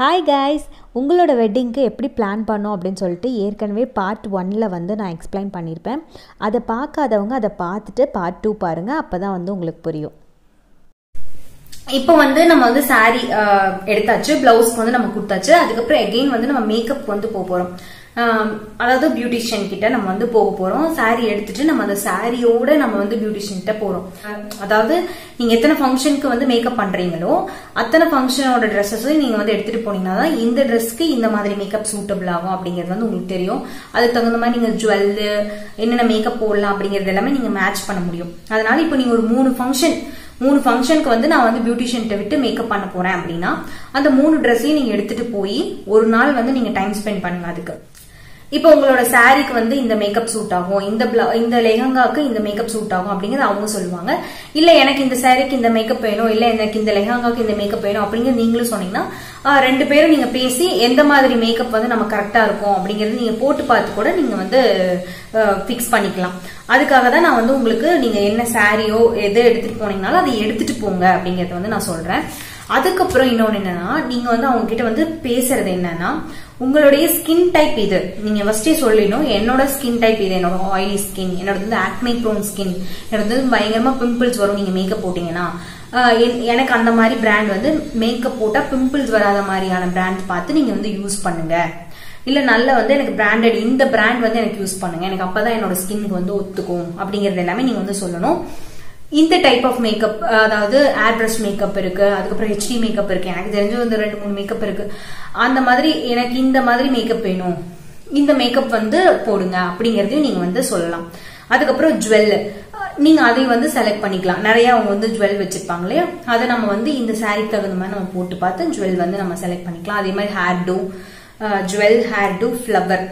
hi guys உங்களோட வெட்டிங்க்கு எப்படி plan பண்ணோம் அப்படின்னு சொல்லிட்டு ஏற்கனவே பார்ட் ஒன்னில் வந்து நான் எக்ஸ்பிளைன் பண்ணியிருப்பேன் அதை பார்க்காதவங்க அதை பார்த்துட்டு பார்ட் டூ பாருங்கள் அப்போ தான் வந்து உங்களுக்கு புரியும் இப்போ வந்து நம்ம வந்து saree ஆஹ், எடுத்தாச்சு பிளவுஸ்க்கு வந்து நம்ம கொடுத்தாச்சு அதுக்கப்புறம் எகெயின் வந்து நம்ம மேக்கப் வந்து போக போறோம் ஆஹ், அதாவது பியூட்டிஷியன் கிட்ட நம்ம வந்து போக போறோம் saree எடுத்துட்டு நம்ம அந்த சாரியோட நம்ம வந்து பியூட்டிஷியன் கிட்ட போறோம் ஆஹ், அதாவது நீங்க எத்தனை ஃபங்க்ஷனுக்கு வந்து மேக்கப் பண்றீங்களோ அத்தனை ஃபங்க்ஷனோட ட்ரெஸ்ஸஸையும் நீங்க வந்து எடுத்துட்டு போனீங்கன்னா தான் இந்த ட்ரெஸ்க்கு இந்த மாதிரி மேக்கப் சூட்டபிள் ஆகும் அப்படிங்கிறது வந்து உங்களுக்கு தெரியும் அதுக்கு தகுந்த மாதிரி நீங்க ஜுவல்லு என்னென்ன மேக்கப் போடலாம் அப்படிங்கிறது எல்லாமே நீங்க மேட்ச் பண்ண முடியும் அதனால இப்போ நீங்க ஒரு மூணு ஃபங்க்ஷன் மூணு ஃபங்க்ஷனுக்கு வந்து நான் வந்து பியூட்டிஷியன்ட்ட விட்டு மேக்கப் பண்ண போறேன் அப்படின்னா அந்த மூணு ட்ரெஸ்ஸையும் நீங்க எடுத்துட்டு போய் ஒரு நாள் வந்து நீங்க டைம் ஸ்பெண்ட் பண்ணுங்க அதுக்கு இப்போ உங்களோட சாரீக்கு வந்து இந்த மேக்கப் சூட் ஆகும் இந்த bla- இந்த லெஹங்காக்கு இந்த மேக்கப் சூட் ஆகும் அப்படிங்கறது அவங்க சொல்லுவாங்க இல்ல எனக்கு இந்த சாரீக்கு இந்த மேக்கப் வேணும் இல்ல எனக்கு இந்த லெஹங்காக்கு இந்த மேக்கப் வேணும் அப்படிங்கறது நீங்களும் சொன்னீங்கன்னா ஆஹ், ரெண்டு பேரும் நீங்க பேசி எந்த மாதிரி மேக்கப் வந்து நம்ம கரெக்டா இருக்கும் அப்படிங்கறது நீங்க போட்டு பார்த்து கூட நீங்க வந்து ஃபிக்ஸ் பண்ணிக்கலாம் அதுக்காக தான் நான் வந்து உங்களுக்கு நீங்க என்ன சாரியோ எது எடுத்துட்டு போனீங்கனாலும் அதை எடுத்துட்டு போங்க அப்படிங்கறது வந்து நான் சொல்றேன் அதுக்கப்புறம் இன்னொன்னு என்னன்னா நீங்க வந்து அவங்க கிட்ட வந்து பேசுறது என்னன்னா உங்களுடைய ஸ்கின் டைப் இது நீங்க ஃபர்ஸ்டே சொல்லிடணும் என்னோட ஸ்கின் டைப் இது என்னோட ஆயிலி ஸ்கின் என்னோட வந்து ஆக்னி ப்ரோன் ஸ்கின் என்னோட வந்து பயங்கரமா பிம்பிள்ஸ் வரும் நீங்க மேக்கப் போட்டீங்கன்னா ஆஹ் என்- எனக்கு அந்த மாதிரி பிராண்ட் வந்து மேக்கப் போட்டா பிம்பிள்ஸ் வராத மாதிரியான பிராண்ட் பார்த்து நீங்க வந்து யூஸ் பண்ணுங்க இல்ல நல்ல வந்து எனக்கு பிராண்டட் இந்த பிராண்ட் வந்து எனக்கு யூஸ் பண்ணுங்க எனக்கு அப்பதான் என்னோட ஸ்கின்னுக்கு வந்து ஒத்துக்கும் அப்படிங்கறது எல்லாமே நீங்க வந்து சொல்லணும் இந்த டைப் ஆஃப் மேக்கப் அதாவது ஏர் பிரஷ் மேக்கப் இருக்கு அதுக்கப்புறம் ஹெச்டி மேக்கப் இருக்கு எனக்கு தெரிஞ்ச வந்து ரெண்டு மூணு மேக்கப் இருக்கு அந்த மாதிரி எனக்கு இந்த மாதிரி மேக்கப் வேணும் இந்த மேக்கப் வந்து போடுங்க அப்படிங்கறதையும் நீங்க வந்து சொல்லலாம் அதுக்கப்புறம் ஜுவல் நீங்க அதை வந்து செலக்ட் பண்ணிக்கலாம் நிறைய அவங்க வந்து ஜுவல் வச்சிருப்பாங்க இல்லையா அதை நம்ம வந்து இந்த சாரிக்கு தகுந்த மாதிரி நம்ம போட்டு பார்த்து ஜுவல் வந்து நம்ம செலக்ட் பண்ணிக்கலாம் அதே மாதிரி hairdo jewel hairdo flower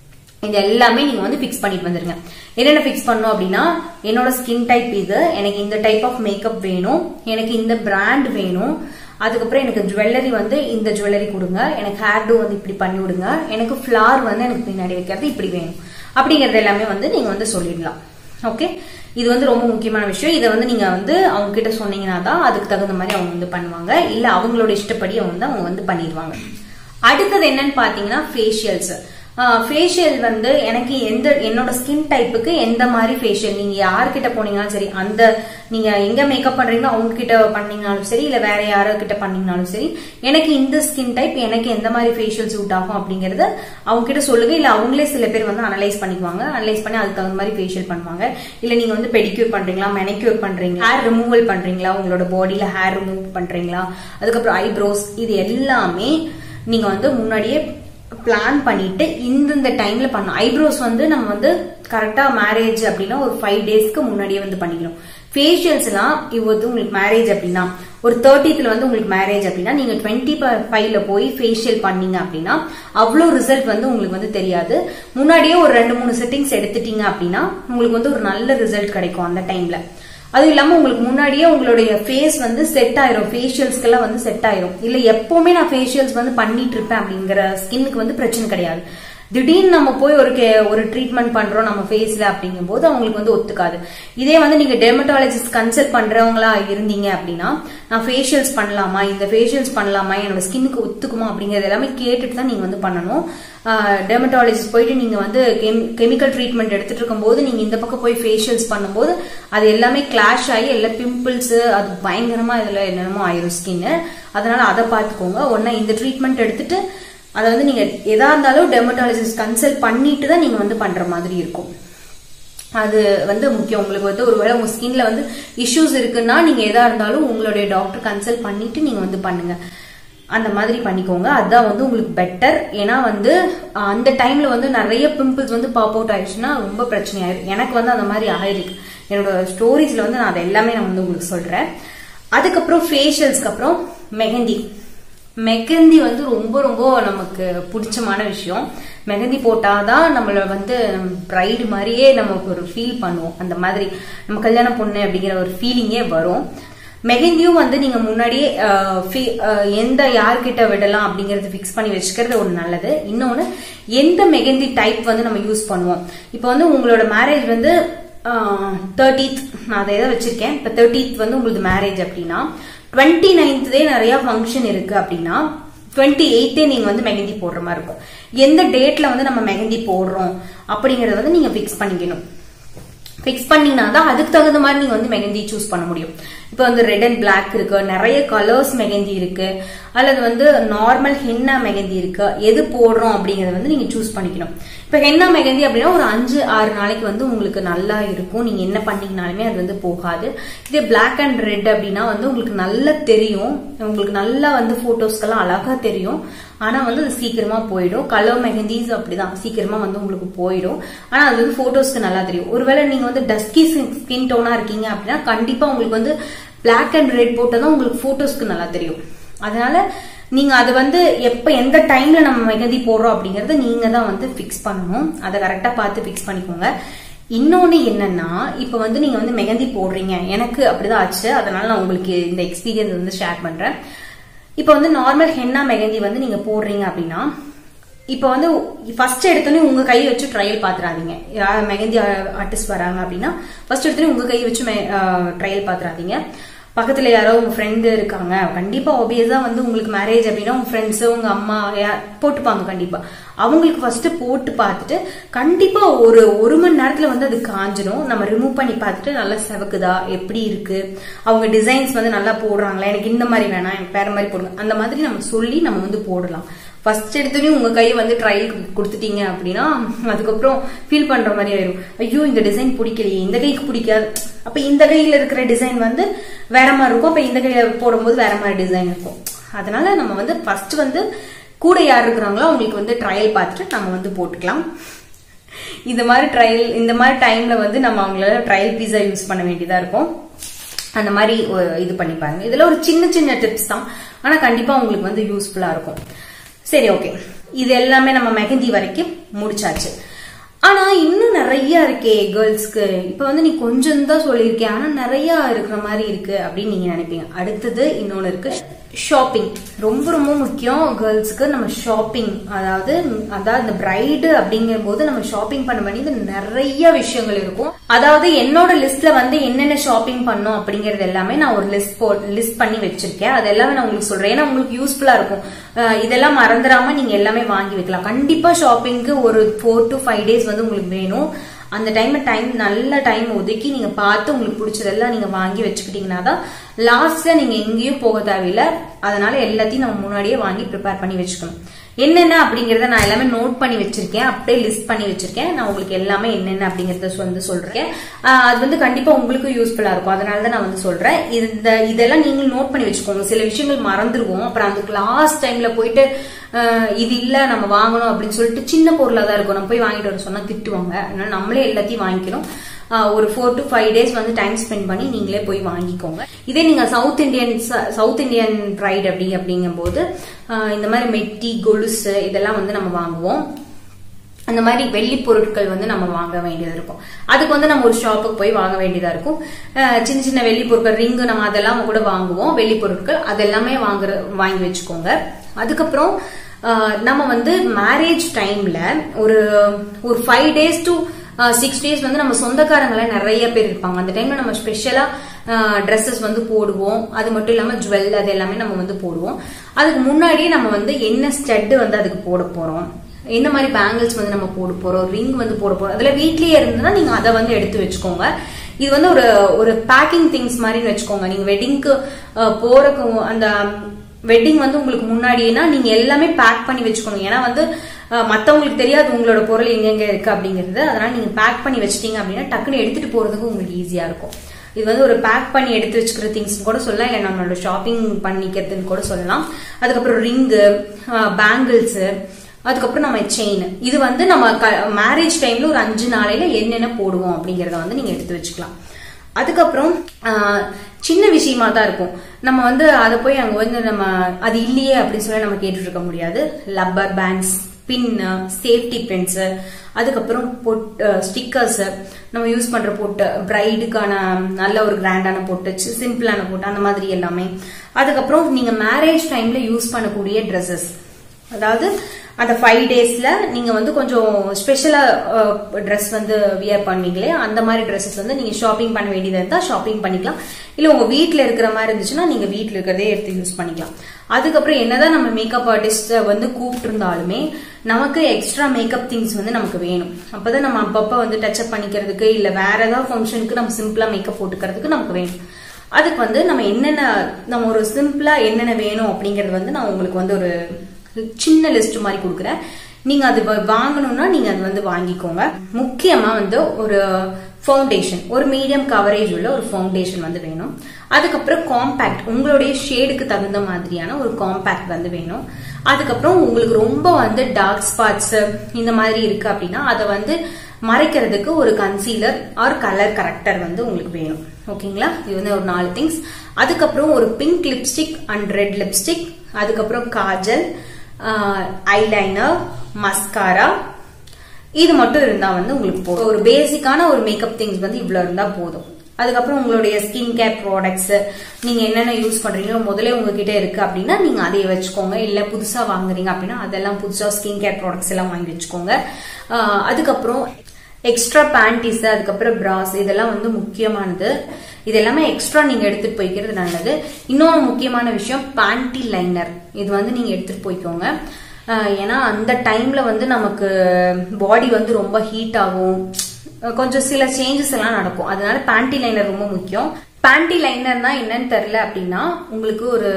இது எல்லாமே நீங்க வந்து ஃபிக்ஸ் பண்ணிட்டு வந்துருங்க என்னென்ன ஃபிக்ஸ் பண்ணோம் அப்படின்னா என்னோட ஸ்கின் டைப் இது எனக்கு இந்த டைப் ஆஃப் மேக்கப் வேணும் எனக்கு இந்த பிராண்ட் வேணும் அதுக்கப்புறம் எனக்கு ஜுவல்லரி வந்து இந்த ஜுவல்லரி கொடுங்க எனக்கு ஹேர் டூ வந்து இப்படி பண்ணி விடுங்க எனக்கு ஃபிளார் வந்து எனக்கு பின்னாடி வைக்கிறது இப்படி வேணும் அப்படிங்கறது எல்லாமே வந்து நீங்க வந்து சொல்லிடலாம் ஓகே இது வந்து ரொம்ப முக்கியமான விஷயம் இதை வந்து நீங்க வந்து அவங்க கிட்ட சொன்னீங்கன்னா தான் அதுக்கு தகுந்த மாதிரி அவங்க வந்து பண்ணுவாங்க இல்ல அவங்களோட இஷ்டப்படி அவங்க வந்து அவங்க வந்து பண்ணிடுவாங்க அடுத்தது என்னன்னு பாத்தீங்கன்னா ஃபேஷியல்ஸ் ஃபேஷியல் வந்து எனக்கு எந்த என்னோட ஸ்கின் டைப்புக்கு எந்த மாதிரி ஃபேஷியல் நீங்க யார்கிட்ட போனீங்கனாலும் சரி அந்த நீங்க எங்க மேக்கப் பண்றீங்களோ அவங்க கிட்ட பண்ணீங்கனாலும் சரி இல்ல வேற யாரோ கிட்ட பண்ணீங்கனாலும் சரி எனக்கு இந்த ஸ்கின் டைப் எனக்கு எந்த மாதிரி ஃபேஷியல் சூட் ஆகும் அப்படிங்கறத அவங்க கிட்ட சொல்லுங்க இல்ல அவங்களே சில பேர் வந்து அனலைஸ் பண்ணிக்குவாங்க அனலைஸ் பண்ணி அதுக்கு தகுந்த மாதிரி ஃபேஷியல் பண்ணுவாங்க இல்ல நீங்க வந்து பெடிக்யூர் பண்றீங்களா மெனிக்யூர் பண்றீங்களா ஹேர் ரிமூவல் பண்றீங்களா உங்களோட பாடியில ஹேர் ரிமூவ் பண்றீங்களா அதுக்கப்புறம் ஐப்ரோஸ் இது எல்லாமே நீங்க வந்து முன்னாடியே பிளான் பண்ணிட்டு இந்தந்த டைம்ல பண்ணணும் ஐப்ரோஸ் வந்து நம்ம வந்து கரெக்டா மேரேஜ் அப்படின்னா ஒரு ஃபைவ் டேஸ்க்கு முன்னாடியே வந்து பண்ணிக்கணும் ஃபேஷியல்ஸ் எல்லாம் இது வந்து உங்களுக்கு மேரேஜ் அப்படின்னா ஒரு தேர்ட்டித்துல வந்து உங்களுக்கு மேரேஜ் அப்படின்னா நீங்க டுவெண்ட்டி ஃபைவ்ல போய் ஃபேஷியல் பண்ணீங்க அப்படின்னா அவ்வளோ ரிசல்ட் வந்து உங்களுக்கு வந்து தெரியாது முன்னாடியே ஒரு ரெண்டு மூணு செட்டிங்ஸ் எடுத்துட்டீங்க அப்படின்னா உங்களுக்கு வந்து ஒரு நல்ல ரிசல்ட் கிடைக்கும் அந்த டைம்ல அதுவும் இல்லாம உங்களுக்கு முன்னாடியே உங்களுடைய ஃபேஸ் வந்து செட் ஆயிரும் ஃபேஷியல்ஸ்க்கெல்லாம் வந்து செட் ஆயிரும் இல்ல எப்பவுமே நான் ஃபேஷியல்ஸ் வந்து பண்ணிட்டு இருப்பேன் அப்படிங்கிற ஸ்கின்னுக்கு வந்து பிரச்சனை கிடையாது திடீர்னு நம்ம போய் ஒரு கே- ஒரு ட்ரீட்மெண்ட் பண்றோம் நம்ம ஃபேஸ்ல அப்படிங்கும்போது அவங்களுக்கு வந்து ஒத்துக்காது இதே வந்து நீங்க டெர்மட்டாலஜிஸ்ட் கன்சல்ட் பண்றவங்களா இருந்தீங்க அப்படின்னா நான் ஃபேஷியல்ஸ் பண்ணலாமா இந்த ஃபேஷியல்ஸ் பண்ணலாமா என்னோட ஸ்கின்னுக்கு ஒத்துக்குமா அப்படிங்கறது எல்லாமே கேட்டுட்டு தான் நீங்க வந்து பண்ணணும் டெர்மட்டாலஜிஸ்ட் போயிட்டு நீங்க வந்து கெமிக்கல் ட்ரீட்மெண்ட் எடுத்துட்டு இருக்கும்போது நீங்க இந்த பக்கம் போய் ஃபேஷியல்ஸ் பண்ணும்போது அது எல்லாமே கிளாஷ் ஆகி எல்லா பிம்பிள்ஸ் அது பயங்கரமா இதுல என்னென்னமோ ஆயிரும் ஸ்கின் அதனால அதை பார்த்துக்கோங்க ஒன்னா இந்த ட்ரீட்மெண்ட் எடுத்துட்டு அதை வந்து நீங்க எதா இருந்தாலும் டெர்மட்டாலஜிஸ்ட் கன்சல்ட் பண்ணிட்டு தான் நீங்க வந்து பண்ற மாதிரி இருக்கும் அது வந்து முக்கியம் உங்களுக்கு வந்து ஒருவேளை உங்க ஸ்கின்ல வந்து இஷ்யூஸ் இருக்குன்னா நீங்க எதா இருந்தாலும் உங்களுடைய டாக்டர் கன்சல்ட் பண்ணிட்டு நீங்க வந்து பண்ணுங்க அந்த மாதிரி பண்ணிக்கோங்க அதுதான் வந்து உங்களுக்கு பெட்டர் ஏன்னா வந்து அஹ், அந்த டைம்ல வந்து நிறைய பிம்பிள்ஸ் வந்து பாப் அவுட் ஆயிடுச்சுன்னா ரொம்ப பிரச்சனை ஆயிடும் எனக்கு வந்து அந்த மாதிரி ஆயிருக்கு என்னோட ஸ்டோரிஸ்ல வந்து நான் அதை எல்லாமே நான் வந்து உங்களுக்கு சொல்றேன் அதுக்கப்புறம் ஃபேஷியல்ஸ்க்கு அப்புறம் மெஹந்தி மெஹந்தி வந்து ரொம்ப ரொம்ப நமக்கு பிடிச்சமான விஷயம் மெஹந்தி போட்டாதான் நம்மள வந்து பிரைடு மாதிரியே நமக்கு ஒரு ஃபீல் பண்ணுவோம் அந்த மாதிரி நம்ம கல்யாண பொண்ணு அப்படிங்கிற ஒரு ஃபீலிங்கே வரும் மெஹந்தியும் வந்து நீங்க முன்னாடியே அஹ், fi- அஹ், எந்த யார்கிட்ட விடலாம் அப்படிங்கறது ஃபிக்ஸ் பண்ணி வச்சுக்கிறது ஒரு நல்லது இன்னொன்னு எந்த மெஹந்தி டைப் வந்து நம்ம யூஸ் பண்ணுவோம் இப்போ வந்து உங்களோட மேரேஜ் வந்து தேர்ட்டீத் நான் அதை தான் வச்சிருக்கேன் இப்போ தேர்ட்டீத் வந்து உங்களுக்கு மேரேஜ் அப்படின்னா டுவெண்ட்டி நைன்த்லேயே நிறைய ஃபங்க்ஷன் இருக்கு அப்படின்னா டுவெண்ட்டி எயிட்டே நீங்க வந்து மெஹந்தி போடுற மாதிரி இருக்கும் எந்த டேட்ல வந்து நம்ம மெஹந்தி போடுறோம் அப்படிங்கறத வந்து நீங்க ஃபிக்ஸ் பண்ணிக்கணும் ஃபிக்ஸ் பண்ணீங்கன்னா தான் அதுக்கு தகுந்த மாதிரி நீங்க வந்து மெஹந்தி சூஸ் பண்ண முடியும் இப்போ வந்து ரெட் அண்ட் பிளாக் இருக்கு நிறைய கலர்ஸ் மெஹந்தி இருக்கு அல்லது வந்து நார்மல் ஹென்னா மெஹந்தி இருக்கு எது போடுறோம் அப்படிங்கறத வந்து நீங்க சூஸ் பண்ணிக்கணும் இப்போ ஹென்னா மெஹந்தி அப்படின்னா ஒரு அஞ்சு ஆறு நாளைக்கு வந்து உங்களுக்கு நல்லா இருக்கும் நீங்க என்ன பண்ணீங்கனாலுமே அது வந்து போகாது இதே பிளாக் அண்ட் ரெட் அப்படின்னா வந்து உங்களுக்கு நல்லா தெரியும் உங்களுக்கு நல்லா வந்து போட்டோஸ்க்கெல்லாம் அழகா தெரியும் ஆனா வந்து அது சீக்கிரமா போயிடும் கலர் மெஹந்திஸ் அப்படிதான் சீக்கிரமா வந்து உங்களுக்கு போயிடும் ஆனா அது வந்து போட்டோஸ்க்கு நல்லா தெரியும் ஒருவேளை நீங்க வந்து டஸ்கி ஸ்கின் டோனா இருக்கீங்க அப்படின்னா கண்டிப்பா உங்களுக்கு வந்து பிளாக் அண்ட் ரெட் போட்டதான் உங்களுக்கு போட்டோஸ்க்கு நல்லா தெரியும் அதனால நீங்க அது வந்து எப்ப எந்த டைம்ல நம்ம மெஹந்தி போடுறோம் அப்படிங்கறத நீங்க தான் வந்து ஃபிக்ஸ் பண்ணணும் அதை கரெக்டா பார்த்து ஃபிக்ஸ் பண்ணிக்கோங்க இன்னொன்னு என்னன்னா இப்ப வந்து நீங்க வந்து மெஹந்தி போடுறீங்க எனக்கு அப்படிதான் ஆச்சு அதனால நான் உங்களுக்கு இந்த எக்ஸ்பீரியன்ஸ் வந்து ஷேர் பண்றேன் இப்போ வந்து நார்மல் ஹென்னா மெஹந்தி வந்து நீங்க போடுறீங்க அப்படின்னா இப்போ வந்து ஃபர்ஸ்ட் எடுத்தோடனே உங்க கையை வச்சு ட்ரையல் பாத்துறாதீங்க யார் மெஹந்தி ஆர்டிஸ்ட் வராங்க அப்படின்னா ஃபர்ஸ்ட் எடுத்தோடனே உங்க கையை வச்சு ட்ரையல் பாத்துறாதீங்க பக்கத்துல யாரோ உங்க ஃப்ரெண்டு இருக்காங்க கண்டிப்பா ஒபியஸா வந்து உங்களுக்கு மேரேஜ் அப்படின்னா உங்க ஃப்ரெண்ட்ஸ் உங்க அம்மா யா- போட்டுப்பாங்க கண்டிப்பா அவங்களுக்கு ஃபர்ஸ்ட் போட்டு பார்த்துட்டு கண்டிப்பா ஒரு ஒரு மணி நேரத்துல வந்து அது காஞ்சிடும் நம்ம ரிமூவ் பண்ணி பார்த்துட்டு நல்லா செவக்குதா எப்படி இருக்கு அவங்க டிசைன்ஸ் வந்து நல்லா போடுறாங்களா எனக்கு இந்த மாதிரி வேணாம் எனக்கு வேற மாதிரி போடுங்க அந்த மாதிரி நம்ம சொல்லி நம்ம வந்து போடலாம் ஃபர்ஸ்ட் எடுத்தோடனே உங்க கையை வந்து ட்ரையல் கொடுத்துட்டீங்க அப்படின்னா அதுக்கப்புறம் ஃபீல் பண்ற மாதிரி ஆயிரும் ஐயோ இந்த டிசைன் பிடிக்கலையே இந்த கைக்கு பிடிக்காது அப்ப இந்த கையில இருக்கிற டிசைன் வந்து வேற மாதிரி இருக்கும் அப்ப இந்த கையில போடும்போது வேற மாதிரி டிசைன் இருக்கும் அதனால நம்ம வந்து ஃபர்ஸ்ட் வந்து கூட யார் இருக்கிறாங்களோ அவங்களுக்கு வந்து ட்ரையல் பார்த்துட்டு நம்ம வந்து போட்டுக்கலாம் இந்த மாதிரி ட்ரையல் இந்த மாதிரி டைம்ல வந்து நம்ம அவங்களால ட்ரையல் பீஸா யூஸ் பண்ண வேண்டியதா இருக்கும் அந்த மாதிரி ஒரு இது பண்ணி பாருங்க இதுல ஒரு சின்ன சின்ன டிப்ஸ் தான் ஆனா கண்டிப்பா உங்களுக்கு வந்து யூஸ்ஃபுல்லா இருக்கும் சரி ஓகே இது எல்லாமே நம்ம மெஹந்தி வரைக்கும் முடிச்சாச்சு ஆனா இன்னும் நிறைய இருக்கே கேர்ள்ஸ்க்கு இப்ப வந்து நீ கொஞ்சம் தான் சொல்லியிருக்கேன் ஆனா நிறைய இருக்கிற மாதிரி இருக்கு அப்படின்னு நீங்க நினைப்பீங்க அடுத்தது இன்னொன்னு இருக்கு ஷாப்பிங் ரொம்ப ரொம்ப முக்கியம் கேர்ள்ஸ்க்கு நம்ம ஷாப்பிங் அதாவது அதாவது இந்த பிரைடு அப்படிங்கிற போது நம்ம ஷாப்பிங் பண்ண வேண்டியது நிறைய விஷயங்கள் இருக்கும் அதாவது என்னோட லிஸ்ட்ல வந்து என்னென்ன ஷாப்பிங் பண்ணோம் அப்படிங்கறது எல்லாமே நான் ஒரு லிஸ்ட் போ லிஸ்ட் பண்ணி வச்சிருக்கேன் அது எல்லாமே நான் உங்களுக்கு சொல்றேன் ஏன்னா உங்களுக்கு யூஸ்ஃபுல்லா இருக்கும் அஹ் இதெல்லாம் மறந்துடாம நீங்க எல்லாமே வாங்கி வைக்கலாம் கண்டிப்பா ஷாப்பிங்க்கு ஒரு ஃபோர் டு ஃபைவ் டேஸ் வந்து உங்களுக்கு வேணும் அந்த டைம்ல டைம் நல்ல டைம் ஒதுக்கி நீங்க பார்த்து உங்களுக்கு பிடிச்சதெல்லாம் நீங்க வாங்கி வச்சுக்கிட்டீங்கன்னா தான் லாஸ்ட்ல நீங்க எங்கேயும் போக தேவையில்ல அதனால எல்லாத்தையும் நம்ம முன்னாடியே வாங்கி ப்ரிப்பேர் பண்ணி வச்சுக்கணும் என்னென்ன அப்படிங்கறத நான் எல்லாமே நோட் பண்ணி வச்சிருக்கேன் அப்படியே லிஸ்ட் பண்ணி வச்சிருக்கேன் நான் உங்களுக்கு எல்லாமே என்னென்ன அப்படிங்கறத வந்து சொல்றேன் ஆஹ் அது வந்து கண்டிப்பா உங்களுக்கு யூஸ்ஃபுல்லா இருக்கும் அதனால தான் நான் வந்து சொல்றேன் இந்த இதெல்லாம் நீங்களும் நோட் பண்ணி வச்சுக்கோங்க சில விஷயங்கள் மறந்துருவோம் அப்புறம் அந்த லாஸ்ட் டைம்ல போயிட்டு ஆஹ் இது இல்ல நம்ம வாங்கணும் அப்படின்னு சொல்லிட்டு சின்ன பொருளா தான் இருக்கும் நம்ம போய் வாங்கிட்டு வர சொன்னா திட்டுவாங்க அதனால நம்மளே எல்லாத்தையும் வாங்கிக்கணும் ஆஹ் ஒரு ஃபோர் டு ஃபைவ் டேஸ் வந்து டைம் ஸ்பெண்ட் பண்ணி நீங்களே போய் வாங்கிக்கோங்க இதே நீங்க south Indian south Indian bride அப்படி அப்படிங்கும்போது ஆஹ் இந்த மாதிரி மெட்டி கொலுசு இதெல்லாம் வந்து நம்ம வாங்குவோம் அந்த மாதிரி வெள்ளி பொருட்கள் வந்து நம்ம வாங்க வேண்டியது இருக்கும் அதுக்கு வந்து நம்ம ஒரு ஷாப்புக்கு போய் வாங்க வேண்டியதா இருக்கும் அஹ் சின்ன சின்ன வெள்ளி பொருட்கள் ரிங்கு நம்ம அதெல்லாம் கூட வாங்குவோம் வெள்ளி பொருட்கள் அதெல்லாமே வாங்குற வாங்கி வச்சுக்கோங்க அதுக்கப்புறம் அஹ் நம்ம வந்து மேரேஜ் டைம்ல ஒரு ஒரு five days to six days வந்து நம்ம சொந்தக்காரங்கள நிறைய பேர் இருப்பாங்க அந்த டைம்ல நம்ம ஸ்பெஷலா ட்ரெஸ்ஸஸ் வந்து போடுவோம் அது மட்டும் இல்லாம ஜுவல் அது எல்லாமே நம்ம வந்து போடுவோம் அதுக்கு முன்னாடியே நம்ம வந்து என்ன ஸ்டட் வந்து அதுக்கு போட போறோம் என்ன மாதிரி பேங்கிள்ஸ் வந்து நம்ம போட போறோம் ரிங் வந்து போட போறோம் அதுல வீட்லயே இருந்ததுன்னா நீங்க அதை வந்து எடுத்து வச்சுக்கோங்க இது வந்து ஒரு ஒரு பேக்கிங் திங்ஸ் மாதிரின்னு வச்சுக்கோங்க நீங்க வெட்டிங்க்கு போறக்கு அந்த வெட்டிங் வந்து உங்களுக்கு முன்னாடியேனா நீங்க எல்லாமே பேக் பண்ணி வச்சுக்கணும் ஏன்னா வந்து அஹ், மத்தவங்களுக்கு தெரியாது உங்களோட பொருள் எங்கெங்க இருக்கு அப்படிங்கிறது அதனால நீங்க பேக் பண்ணி வச்சிட்டீங்க அப்படின்னா டக்குன்னு எடுத்துட்டு போறதுக்கு உங்களுக்கு ஈஸியா இருக்கும் இது வந்து ஒரு பேக் பண்ணி எடுத்து வச்சுக்கிற திங்ஸ் கூட சொல்லலாம் இல்லை நம்மளோட ஷாப்பிங் பண்ணிக்கிறதுன்னு கூட சொல்லலாம் அதுக்கப்புறம் ரிங்கு பேங்கிள்ஸ் அதுக்கப்புறம் நம்ம செயின் இது வந்து நம்ம மேரேஜ் டைம்ல ஒரு அஞ்சு நாளையில என்னென்ன போடுவோம் அப்படிங்கறத வந்து நீங்க எடுத்து வச்சுக்கலாம் அதுக்கப்புறம் ஆஹ், சின்ன விஷயமா தான் இருக்கும் நம்ம வந்து அதை போய் அங்க வந்து நம்ம அது இல்லையே அப்படின்னு சொல்லி நம்ம கேட்டுட்டு இருக்க முடியாது rubber bands pin safety pins அதுக்கப்புறம் பொட் ஸ்டிக்கர்ஸ் நம்ம யூஸ் பண்ற பொட்டு பிரைடுக்கான நல்ல ஒரு கிராண்டான பொட்டு சிம்பிளான பொட்டு அந்த மாதிரி எல்லாமே அதுக்கப்புறம் நீங்க மேரேஜ் டைம்ல யூஸ் பண்ணக்கூடிய ட்ரெஸ்ஸஸ் அதாவது அந்த ஃபைவ் டேஸ்ல நீங்க வந்து கொஞ்சம் ஸ்பெஷலா ட்ரெஸ் வந்து வியர் பண்ணீங்களே அந்த மாதிரி ட்ரெஸ்ஸஸ் வந்து நீங்க ஷாப்பிங் பண்ண வேண்டியதா இருந்தா ஷாப்பிங் பண்ணிக்கலாம் இல்ல உங்க வீட்ல இருக்கிற மாதிரி இருந்துச்சுன்னா நீங்க வீட்ல இருக்கிறதே எடுத்து யூஸ் பண்ணிக்கலாம் அதுக்கப்புறம் என்னதான் நம்ம மேக்கப் ஆர்டிஸ்ட் வந்து கூப்பிட்டு இருந்தாலுமே நமக்கு எக்ஸ்ட்ரா மேக்கப் திங்ஸ் வந்து நமக்கு வேணும் அப்பதான் நம்ம அப்பப்ப வந்து டச்சப் பண்ணிக்கிறதுக்கு இல்ல வேற ஏதாவது ஃபங்க்ஷனுக்கு நம்ம சிம்பிளா மேக்கப் போட்டுக்கிறதுக்கு நமக்கு வேணும் அதுக்கு வந்து நம்ம என்னென்ன நம்ம ஒரு சிம்பிளா என்னென்ன வேணும் அப்படிங்கறது வந்து நான் உங்களுக்கு வந்து ஒரு சின்ன லிஸ்ட் மாதிரி கொடுக்குறேன் நீங்க அது வ- வாங்கணும்னா நீங்க அது வந்து வாங்கிக்கோங்க முக்கியமா வந்து ஒரு ஃபவுண்டேஷன் ஒரு மீடியம் கவரேஜ் உள்ள ஒரு ஃபவுண்டேஷன் வந்து வேணும் அதுக்கப்புறம் காம்பேக்ட் உங்களுடைய ஷேடுக்கு தகுந்த மாதிரியான ஒரு காம்பேக்ட் வந்து வேணும் அதுக்கப்புறம் உங்களுக்கு ரொம்ப வந்து டார்க் ஸ்பாட்ஸ் இந்த மாதிரி இருக்கு அப்படின்னா அதை வந்து மறைக்கிறதுக்கு ஒரு கன்சீலர் ஆர் கலர் கரெக்டர் வந்து உங்களுக்கு வேணும் ஓகேங்களா இது வந்து ஒரு நாலு திங்ஸ் அதுக்கப்புறம் ஒரு pink lipstick and red lipstick அதுக்கப்புறம் காஜல் ஐலைனர் மஸ்காரா இது மட்டும் இருந்தா வந்து உங்களுக்கு போதும் ஒரு பேசிக்கான ஒரு மேக்கப் திங்ஸ் வந்து இவ்வளவு இருந்தா போதும் அதுக்கப்புறம் உங்களுடைய ஸ்கின் கேர் ப்ராடக்ட்ஸ் நீங்க என்னென்ன யூஸ் பண்றீங்களோ முதல்ல உங்ககிட்ட இருக்கு அப்படின்னா நீங்க அதைய வச்சுக்கோங்க இல்ல புதுசா வாங்குறீங்க அப்படின்னா அதெல்லாம் புதுசா ஸ்கின் கேர் ப்ராடக்ட்ஸ் எல்லாம் வாங்கி வச்சுக்கோங்க ஆஹ் அதுக்கப்புறம் எக்ஸ்ட்ரா பேண்டிஸ் அதுக்கப்புறம் பிராஸ் இதெல்லாம் வந்து முக்கியமானது இது எல்லாமே எக்ஸ்ட்ரா நீங்க எடுத்துட்டு போய்க்கிறது நல்லது இன்னொரு முக்கியமான விஷயம் பேண்டி லைனர் இது வந்து நீங்க எடுத்துட்டு போய்க்கோங்க ஆஹ் ஏன்னா அந்த டைம்ல வந்து நமக்கு பாடி வந்து ரொம்ப ஹீட் ஆகும் அஹ் கொஞ்சம் சில சேஞ்சஸ் எல்லாம் நடக்கும் அதனால பேண்டி லைனர் ரொம்ப முக்கியம் பேண்டி லைனர்னா என்னன்னு தெரியல அப்படின்னா உங்களுக்கு ஒரு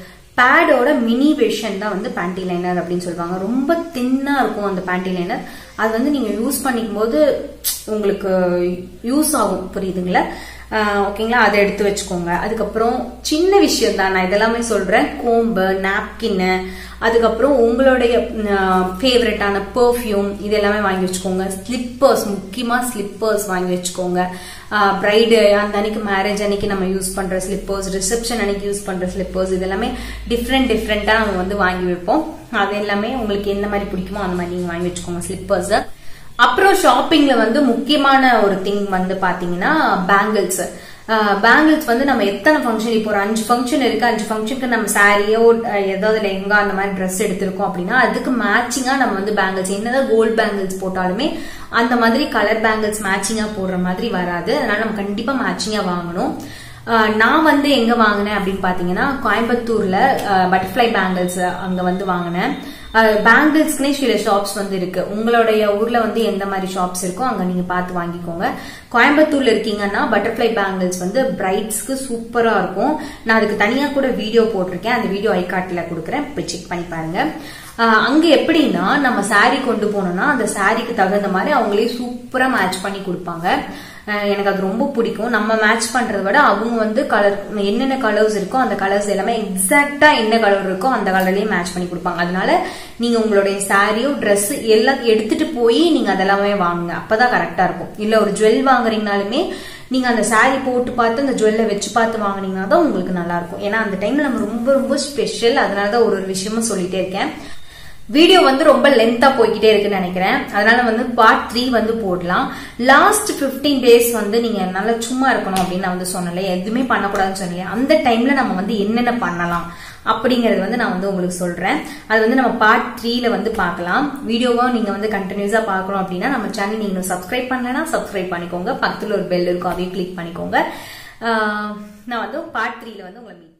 பேடோட மினி வெர்ஷன் தான் வந்து பேண்டி லைனர் அப்படின்னு சொல்லுவாங்க ரொம்ப தின்னா இருக்கும் அந்த பேண்டி லைனர் அது வந்து நீங்க யூஸ் பண்ணிக்கும் போது உங்களுக்கு யூஸ் ஆகும் புரியுதுங்களா ஆஹ் ஓகேங்களா அதை எடுத்து வச்சுக்கோங்க அதுக்கப்புறம் சின்ன விஷயம் தான் நான் இதெல்லாமே சொல்றேன் கோம்பு நாப்கின்னு அதுக்கப்புறம் உங்களுடைய ஃபேவரட்டான பெர்ஃப்யூம் இது எல்லாமே வாங்கி வச்சுக்கோங்க ஸ்லிப்பர்ஸ் முக்கியமா ஸ்லிப்பர்ஸ் வாங்கி வச்சுக்கோங்க பிரைடு அந்த அன்னைக்கு மேரேஜ் அன்னைக்கு நம்ம யூஸ் பண்ற ஸ்லிப்பர்ஸ் ரிசப்ஷன் அன்னைக்கு யூஸ் பண்ற ஸ்லிப்பர்ஸ் இது எல்லாமே டிஃப்ரெண்ட் டிஃப்ரெண்டா நம்ம வந்து வாங்கி வைப்போம் அது எல்லாமே உங்களுக்கு எந்த மாதிரி பிடிக்குமோ அந்த மாதிரி நீங்க வாங்கி வச்சுக்கோங்க ஸ்லிப்பர்ஸ் அப்புறம் ஷாப்பிங்ல வந்து முக்கியமான ஒரு திங் வந்து பாத்தீங்கன்னா பேங்கிள்ஸ் பேங்கிள்ஸ் வந்து நம்ம எத்தனை ஃபங்க்ஷன் இப்போ ஒரு அஞ்சு ஃபங்க்ஷன் இருக்கு அஞ்சு ஃபங்க்ஷனுக்கு நம்ம சாரியோ ஏதாவது லெங்கா அந்த மாதிரி ட்ரெஸ் எடுத்திருக்கோம் அப்படின்னா அதுக்கு மேட்சிங்கா நம்ம வந்து பேங்கிள்ஸ் என்னதான் கோல்ட் பேங்கிள்ஸ் போட்டாலுமே அந்த மாதிரி கலர் பேங்கிள்ஸ் மேட்சிங்கா போடுற மாதிரி வராது அதனால நம்ம கண்டிப்பா மேட்சிங்கா வாங்கணும் ஆஹ் நான் வந்து எங்க வாங்கினேன் அப்படின்னு பாத்தீங்கன்னா கோயம்புத்தூர்ல பட்டர்ஃபிளை பேங்கிள்ஸ் அங்க வந்து வாங்கினேன் பேங்கிள்ஸ்க்குனே சில ஷாப்ஸ் வந்து இருக்கு உங்களுடைய ஊர்ல வந்து எந்த மாதிரி ஷாப்ஸ் இருக்கோ அங்க நீங்க பார்த்து வாங்கிக்கோங்க கோயம்புத்தூர்ல இருக்கீங்கன்னா பட்டர்ஃபிளை பேங்கிள்ஸ் வந்து பிரைட்ஸ்க்கு சூப்பரா இருக்கும் நான் அதுக்கு தனியா கூட வீடியோ போட்டிருக்கேன் அந்த வீடியோ ஐகாட்டில் கொடுக்குறேன் போய் செக் பண்ணி பாருங்க ஆஹ் அங்க எப்படின்னா நம்ம saree கொண்டு போனோம்னா அந்த சாரிக்கு தகுந்த மாதிரி அவங்களே சூப்பரா மேட்ச் பண்ணி கொடுப்பாங்க ஆஹ் எனக்கு அது ரொம்ப பிடிக்கும் நம்ம மேட்ச் பண்றதை விட அவங்க வந்து கலர் என்னென்ன கலர்ஸ் இருக்கோ அந்த கலர்ஸ் எல்லாமே எக்ஸாக்டா என்ன கலர் இருக்கோ அந்த கலர்லயே மேட்ச் பண்ணி கொடுப்பாங்க அதனால நீங்க உங்களுடைய சாரியோ Dress எல்லாம் எடுத்துட்டு போய் நீங்க அதெல்லாமே வாங்குங்க அப்பதான் கரெக்டா இருக்கும் இல்ல ஒரு ஜுவல் வாங்குறீங்கனாலுமே நீங்க அந்த saree போட்டு பார்த்து அந்த ஜுவல்ல வச்சு பார்த்து வாங்குனீங்கன்னா தான் உங்களுக்கு நல்லா இருக்கும் ஏன்னா அந்த டைம்ல நம்ம ரொம்ப ரொம்ப ஸ்பெஷல் அதனாலதான் ஒரு ஒரு விஷயமும் சொல்லிட்டே இருக்கேன் வீடியோ வந்து ரொம்ப லென்த்தா போய்கிட்டே இருக்குன்னு நினைக்கிறேன் அதனால வந்து பார்ட் த்ரீ வந்து போடலாம் லாஸ்ட் 15 டேஸ் வந்து நீங்க நல்லா சும்மா இருக்கணும் அப்படின்னு நான் வந்து சொன்னல எதுவுமே பண்ணக்கூடாதுன்னு சொன்னல அந்த டைம்ல நம்ம வந்து என்னென்ன பண்ணலாம் அப்படிங்கறது வந்து நான் வந்து உங்களுக்கு சொல்றேன் அது வந்து நம்ம பார்ட் த்ரீல வந்து பார்க்கலாம் வீடியோவா நீங்க வந்து கண்டினியூஸா பார்க்கணும் அப்படின்னா நம்ம சேனல் நீங்க சப்ஸ்கிரைப் பண்ணலன்னா சப்ஸ்கிரைப் பண்ணிக்கோங்க பக்கத்துல ஒரு பெல் இருக்கும் அதையும் கிளிக் பண்ணிக்கோங்க ஆஹ் நான் வந்து பார்ட் த்ரீல வந்து உங்களை meet